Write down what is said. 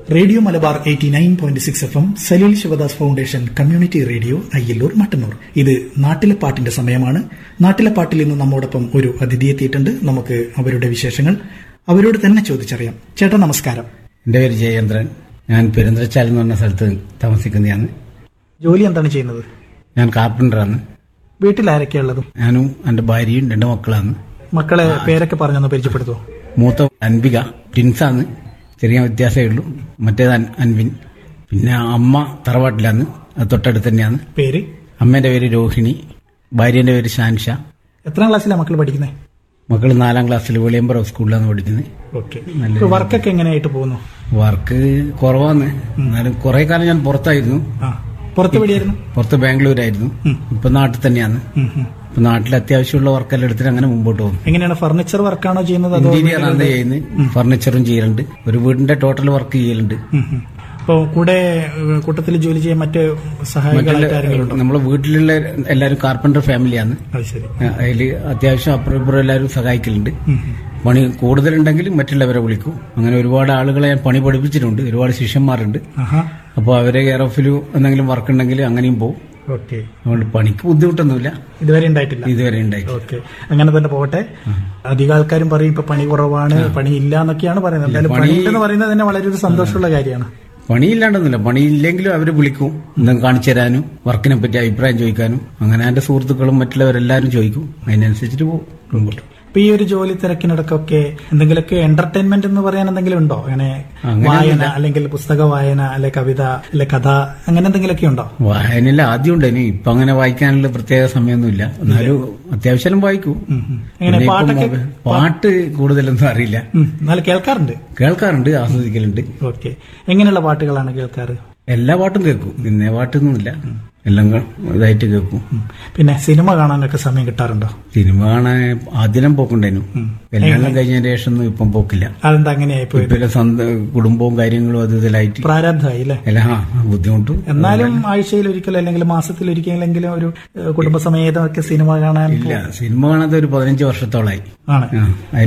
Radio Malabar eighty nine point six F M Saleel Sivadas foundation community radio Ayyalloor Mattannur ഇത് നാട്ടിലെ പാട്ടിന്റെ സമയമാണ് നാട്ടിലെ പാട്ടിൽ ഇന്ന് നമ്മോടൊപ്പം ഒരു അതിഥി എത്തിയിട്ടുണ്ട് നമുക്ക് അവരുടെ വിശേഷങ്ങൾ അവരോട് തന്നെ ചോദിച്ചറിയാം ചേട്ടാ നമസ്കാരം എൻ്റെ പേര് ജയേന്ദ്രൻ ഞാൻ പെരുന്തച്ചാൽ എന്ന് പറഞ്ഞ സ്ഥലത്ത് താമസിക്കുന്നതാണ് ജോലി എന്താണ് ചെയ്യുന്നത് ഞാൻ കാർപ്പൻ്ററാണ് വീട്ടിൽ ആരൊക്കെയുള്ളത് ഞാനും എൻ്റെ ഭാര്യയും രണ്ട് മക്കളാണ് മക്കളെ പേരൊക്കെ പറഞ്ഞൊന്ന് പരിചയപ്പെടുത്തുമോ മൂത്ത അൻപിക ടിൻസാണ് ചെറിയ വ്യത്യാസമേ ഉള്ളൂ മറ്റേത് അൻ- അൻവിൻ പിന്നെ അമ്മ തറവാട്ടിലാണ് അത് തൊട്ടടുത്ത് തന്നെയാണ് പേര് അമ്മേൻ്റെ പേര് രോഹിണി ഭാര്യൻ്റെ പേര് ഷാൻഷ എത്രാം ക്ലാസ്സിലാണ് മക്കൾ പഠിക്കുന്നത് മക്കൾ നാലാം ക്ലാസ്സിൽ വെളിയമ്പറം സ്കൂളിലാണ് പഠിക്കുന്നത് ഓക്കെ വർക്കൊക്കെ എങ്ങനെയായിട്ട് പോകുന്നു വർക്ക് കുറവാണ് എന്നാലും കുറെ കാലം ഞാൻ പുറത്തായിരുന്നു ആ പുറത്ത് എവിടെയായിരുന്നു പുറത്ത് ബാംഗ്ലൂരായിരുന്നു ഇപ്പൊ നാട്ടിൽ തന്നെയാണ് ഉം, ഉം. ഇപ്പൊ നാട്ടിൽ അത്യാവശ്യമുള്ള വർക്കെല്ലാം എടുത്തിട്ട് അങ്ങനെ മുമ്പോട്ട് പോകുന്നു എങ്ങനെയാണ് ഫർണിച്ചർ വർക്കാണോ ചെയ്യുന്നത് അതോ ഇന്റീരിയർ ആണ് ചെയ്യുന്നത് ഫർണിച്ചറും ചെയ്യലുണ്ട് ഒരു വീടിന്റെ ടോട്ടൽ വർക്ക് ചെയ്യലുണ്ട് അപ്പോൾ കൂടെ ഏഹ്, കൂട്ടത്തിൽ ജോലി ചെയ്യാൻ മറ്റ് സഹായികളായിട്ട് ആരെങ്കിലും ഉണ്ടോ നമ്മളെ വീട്ടിലുള്ള എല്ലാവരും കാർപ്പൻറ്റർ ഫാമിലിയാണ് അത് ശരി അതിൽ അത്യാവശ്യം അപ്പുറം ഇപ്പുറം എല്ലാവരും സഹായിക്കലുണ്ട് പണി കൂടുതലുണ്ടെങ്കിൽ മറ്റുള്ളവരെ വിളിക്കും അങ്ങനെ ഒരുപാട് ആളുകളെ ഞാൻ പണി പഠിപ്പിച്ചിട്ടുണ്ട് ഒരുപാട് ശിഷ്യന്മാരുണ്ട് ആഹാ അപ്പോൾ അവരെ കെയർ ഓഫിൽ എന്തെങ്കിലും വർക്ക് ഉണ്ടെങ്കിൽ അങ്ങനെയും പോകും ഓക്കെ അതുകൊണ്ട് പണിക്ക് ബുദ്ധിമുട്ടൊന്നുമില്ല ഇതുവരെ ഉണ്ടായിട്ടില്ല ഇതുവരെ ഉണ്ടായി ഓക്കെ അങ്ങനെ തന്നെ പോകട്ടെ അധിക ആൾക്കാരും പറയും ഇപ്പൊ പണി കുറവാണ് പണി ഇല്ല എന്നൊക്കെയാണ് പറയുന്നത് എന്തായാലും പണി ഉണ്ടെന്ന് പറയുന്നത് തന്നെ വളരെ ഒരു സന്തോഷമുള്ള കാര്യമാണ് പണിയില്ലാണ്ടൊന്നുമില്ല പണിയില്ലെങ്കിലും അവർ വിളിക്കും എന്തെങ്കിലും കാണിച്ചു തരാനും വർക്കിനെ പറ്റി അഭിപ്രായം ചോദിക്കാനും അങ്ങനെ എന്റെ സുഹൃത്തുക്കളും മറ്റുള്ളവരെല്ലാവരും ചോദിക്കും അതിനനുസരിച്ചിട്ട് പോകും മുമ്പോട്ട് ഇപ്പൊ ഈ ഒരു ജോലി തിരക്കിനിടക്കൊക്കെ എന്തെങ്കിലുമൊക്കെ എന്റർടൈൻമെന്റ് എന്ന് പറയാൻ എന്തെങ്കിലും ഉണ്ടോ അങ്ങനെ വായന അല്ലെങ്കിൽ പുസ്തക വായന അല്ലെ കവിത അല്ലെ കഥ അങ്ങനെ എന്തെങ്കിലുമൊക്കെ ഉണ്ടോ വായനയിൽ ആദ്യം ഉണ്ടായിരുന്നു ഇപ്പൊ അങ്ങനെ വായിക്കാനുള്ള പ്രത്യേക സമയമൊന്നുമില്ല എന്നാലും അത്യാവശ്യം വായിക്കും എങ്ങനെ പിന്നെ ഇപ്പം പാട്ടൊക്കെ മൊബൈൽ- പാട്ട് കൂടുതലൊന്നും അറിയില്ല ഉം, എന്നാലും കേൾക്കാറുണ്ട് കേൾക്കാറുണ്ട് ആസ്വദിക്കലുണ്ട് ഓക്കെ എങ്ങനെയുള്ള പാട്ടുകളാണ് കേൾക്കാറ് എല്ലാ പാട്ടും കേൾക്കും പിന്നെ പാട്ടൊന്നുമില്ല എല്ലാം ക- ഇതായിട്ട് കേൾക്കും ഉം. പിന്നെ സിനിമ കാണാനൊക്കെ സമയം കിട്ടാറുണ്ടോ സിനിമ കാണാൻ ആദ്യം പോക്കുണ്ടായിരുന്നു കല്യാണം കഴിഞ്ഞതിന് ശേഷം ഒന്നും ഇപ്പം പോക്കില്ല അതെന്താ അങ്ങനെയായി പോയത് ഇപ്പൊ സ്വന്തം കുടുംബവും കാര്യങ്ങളും അത് ഇതിലായിട്ട് പ്രാരാബ്ധമായി അല്ലേ എല്ലാം ആ, ബുദ്ധിമുട്ടും എന്നാലും ആഴ്ചയിൽ ഒരിക്കലോ അല്ലെങ്കിൽ മാസത്തിൽ ഒരിക്കലെങ്കിലും ഒരു ഏഹ്, കുടുംബസമേതമൊക്കെ സിനിമ കാണാൻ ഇല്ല സിനിമ കാണാത്ത ഒരു പതിനഞ്ച് വർഷത്തോളായി ആണ് ആ,